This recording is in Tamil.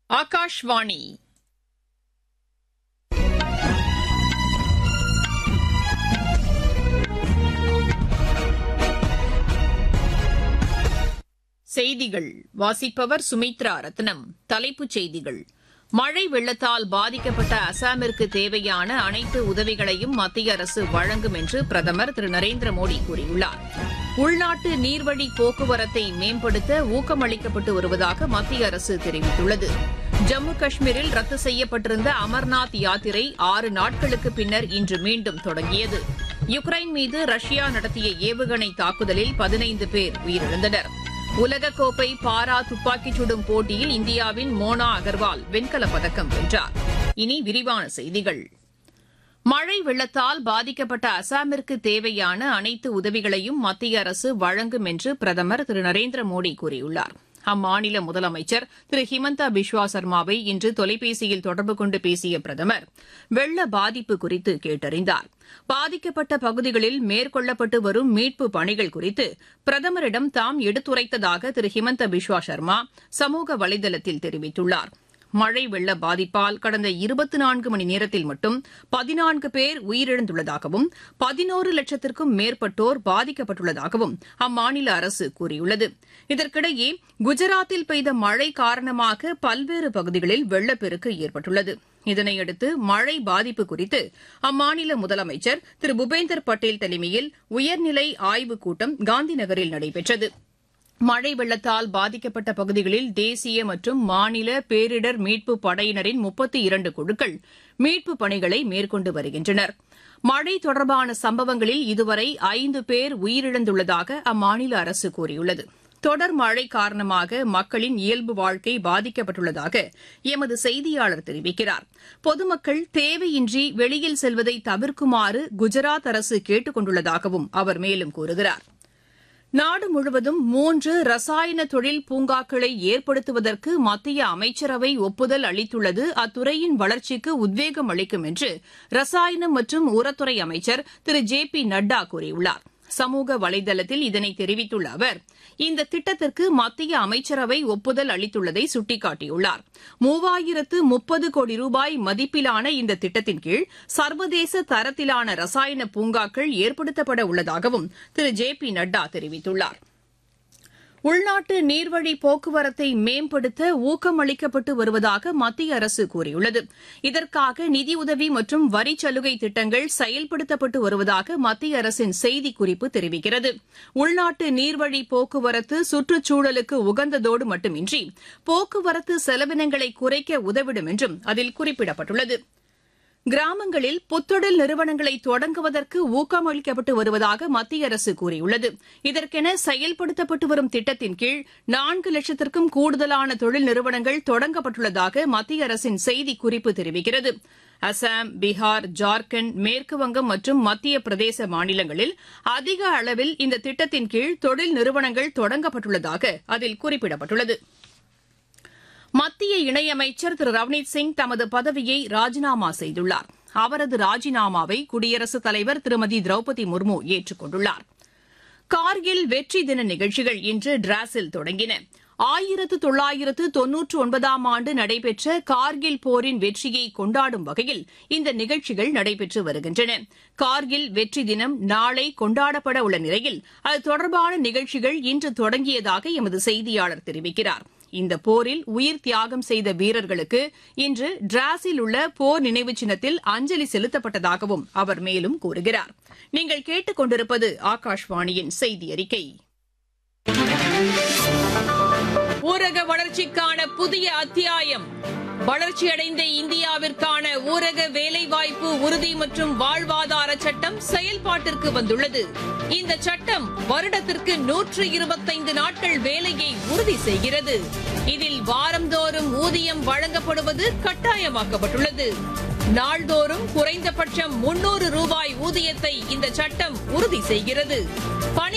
ஆகாஷ்வாணி செய்திகள் வாசிப்பவர் சுமித்ரா ரத்னம் தலைப்புச் செய்திகள் மழை வெள்ளத்தால் பாதிக்கப்பட்ட அசாமிற்கு தேவையான அனைத்து உதவிகளையும் மத்திய அரசு வழங்கும் என்று பிரதமர் திரு நரேந்திர மோடி கூறியுள்ளார் உள்நாட்டு நீர்வழி போக்குவரத்தை மேம்படுத்த ஊக்கமளிக்கப்பட்டு வருவதாக மத்திய அரசு தெரிவித்துள்ளது ஜம்மு காஷ்மீரில் ரத்து செய்யப்பட்டிருந்த அமர்நாத் யாத்திரை ஆறு நாட்களுக்கு பின்னர் இன்று மீண்டும் தொடங்கியது யுக்ரைன் மீது ரஷ்யா நடத்திய ஏவுகணை தாக்குதலில் பதினைந்து பேர் உயிரிழந்தனர் உலகக்கோப்பை பாரா துப்பாக்கிச் சுடும் போட்டியில் இந்தியாவின் மோனா அகர்வால் வெண்கலப் பதக்கம் வென்றார் இனி விரிவான செய்திகள் மழை வெள்ளத்தால் பாதிக்கப்பட்ட அசாமிற்கு தேவையான அனைத்து உதவிகளையும் மத்திய அரசு வழங்கும் என்று பிரதமர் திரு நரேந்திர மோடி கூறியுள்ளார் அம்மாநில முதலமைச்சர் திரு ஹிமந்தா பிஸ்வா சர்மாவை இன்று தொலைபேசியில் தொடர்பு கொண்டு பேசிய பிரதமர் வெள்ள பாதிப்பு குறித்து கேட்டறிந்தார் பாதிக்கப்பட்ட பகுதிகளில் மேற்கொள்ளப்பட்டு வரும் மீட்பு பணிகள் குறித்து பிரதமரிடம் தாம் எடுத்துரைத்ததாக திரு ஹிமந்த பிஸ்வா சர்மா சமூக வலைதளத்தில் தெரிவித்துள்ளார் மழை வெள்ள பாதிப்பால் கடந்த இருபத்தி நான்கு மணி நேரத்தில் மட்டும் பதினான்கு பேர் உயிரிழந்துள்ளதாகவும் பதினோரு லட்சத்திற்கும் மேற்பட்டோர் பாதிக்கப்பட்டுள்ளதாகவும் அம்மாநில அரசு கூறியுள்ளது இதற்கிடையே குஜராத்தில் பெய்த மழை காரணமாக பல்வேறு பகுதிகளில் வெள்ளப்பெருக்கு ஏற்பட்டுள்ளது இதனையடுத்து மழை பாதிப்பு குறித்து அம்மாநில முதலமைச்சர் திரு பூபேந்தர் பட்டேல் தலைமையில் உயர்நிலை ஆய்வுக் கூட்டம் காந்திநகரில் நடைபெற்றது மழை வெள்ளத்தால் பாதிக்கப்பட்ட பகுதிகளில் தேசிய மற்றும் மாநில பேரிடர் மீட்பு படையினரின் முப்பத்தி இரண்டு குழுக்கள் மீட்புப் பணிகளை மேற்கொண்டு வருகின்றனர் மழை தொடர்பான சம்பவங்களில் இதுவரை ஐந்து பேர் உயிரிழந்துள்ளதாக அம்மாநில அரசு கூறியுள்ளது தொடர் மழை காரணமாக மக்களின் இயல்பு வாழ்க்கை பாதிக்கப்பட்டுள்ளதாக எமது செய்தியாளர் தெரிவிக்கிறார் பொதுமக்கள் தேவையின்றி வெளியில் செல்வதை தவிர்க்குமாறு குஜராத் அரசு கேட்டுக் கொண்டுள்ளதாகவும் அவர் மேலும் கூறுகிறார் நாடு முழுவதும் மூன்று ரசாயன தொழில் பூங்காக்களை ஏற்படுத்துவதற்கு மத்திய அமைச்சரவை ஒப்புதல் அளித்துள்ளது அத்துறையின் வளர்ச்சிக்கு உத்வேகம் அளிக்கும் என்று ரசாயனம் மற்றும் உரத்துறை அமைச்சர் திரு ஜே பி நட்டா கூறியுள்ளார் சமூக வலைதளத்தில் இதனை தெரிவித்துள்ள அவர் இந்த திட்டத்திற்கு மத்திய அமைச்சரவை ஒப்புதல் அளித்துள்ளதை சுட்டிக்காட்டியுள்ளார் மூவாயிரத்து முப்பது கோடி ரூபாய் மதிப்பிலான இந்த திட்டத்தின் கீழ் சர்வதேச தரத்திலான ரசாயன பூங்காக்கள் ஏற்படுத்தப்பட உள்ளதாகவும் திரு ஜே பி நட்டா தெரிவித்துள்ளார் உள்நாட்டு நீர்வழி போக்குவரத்தை மேம்படுத்த ஊக்கமளிக்கப்பட்டு வருவதாக மத்திய அரசு கூறியுள்ளது இதற்காக நிதியுதவி மற்றும் வரி சலுகை திட்டங்கள் செயல்படுத்தப்பட்டு வருவதாக மத்திய அரசின் செய்திக்குறிப்பு தெரிவிக்கிறது உள்நாட்டு நீர்வழி போக்குவரத்து சுற்றுச்சூழலுக்கு உகந்ததோடு மட்டுமின்றி போக்குவரத்து செலவினங்களை குறைக்க உதவிடும் என்றும் அதில் குறிப்பிடப்பட்டுள்ளது கிராமங்களில் புத்தொழில் நிறுவனங்களை தொடங்குவதற்கு ஊக்கமளிக்கப்பட்டு வருவதாக மத்திய அரசு கூறியுள்ளது இதற்கென செயல்படுத்தப்பட்டு வரும் திட்டத்தின் கீழ் நான்கு லட்சத்திற்கும் கூடுதலான தொழில் நிறுவனங்கள் தொடங்கப்பட்டுள்ளதாக மத்திய அரசின் செய்திக்குறிப்பு தெரிவிக்கிறது அசாம் பீகார் ஜார்க்கண்ட் மேற்குவங்கம் மற்றும் மத்திய பிரதேச மாநிலங்களில் அதிக அளவில் இந்த திட்டத்தின் கீழ் தொழில் நிறுவனங்கள் தொடங்கப்பட்டுள்ளதாக அதில் குறிப்பிடப்பட்டுள்ளது மத்திய இணையமைச்சர் திரு ரவ்னீத் சிங் தமது பதவியை ராஜினாமா செய்துள்ளார் அவரது ராஜினாமாவை குடியரசுத் தலைவர் திருமதி திரௌபதி முர்மு ஏற்றுக் கொண்டுள்ளார் கார்கில் வெற்றி தின நிகழ்ச்சிகள் இன்று டிராஸில் தொடங்கின ஆயிரத்து தொள்ளாயிரத்து தொன்னூற்று ஒன்பதாம் ஆண்டு நடைபெற்ற கார்கில் போரின் வெற்றியை கொண்டாடும் வகையில் இந்த நிகழ்ச்சிகள் நடைபெற்று வருகின்றன கார்கில் வெற்றி தினம் நாளை கொண்டாடப்பட உள்ள நிலையில் அது தொடர்பான நிகழ்ச்சிகள் இன்று தொடங்கியதாக எமது செய்தியாளர் தெரிவிக்கிறார் இந்த போரில் உயிர் தியாகம் செய்த வீரர்களுக்கு இன்று டிராஸில் உள்ள போர் நினைவு சின்னத்தில் அஞ்சலி செலுத்தப்பட்டதாகவும் அவர் மேலும் கூறுகிறார் நீங்கள் கேட்டுக் கொண்டிருப்பது ஆகாஷ்வாணியின் செய்தி அறிக்கை ஊரக வளர்ச்சிக்கான புதிய அத்தியாயம் வளர்ச்சியடைந்த இந்தியாவிற்கான ஊரக வேலைவாய்ப்பு உறுதி மற்றும் வாழ்வாதார சட்டம் செயல்பாட்டிற்கு வந்துள்ளது இந்த சட்டம் வருடத்திற்கு நூற்று இருபத்தைந்து நாட்கள் வேலையை உறுதி செய்கிறது இதில் வாரந்தோறும் ஊதியம் வழங்கப்படுவது கட்டாயமாக்கப்பட்டுள்ளது நாள்தோறும் குறைந்தபட்சம் முன்னூறு ரூபாய் ஊதியத்தை இந்த சட்டம் உறுதி செய்கிறது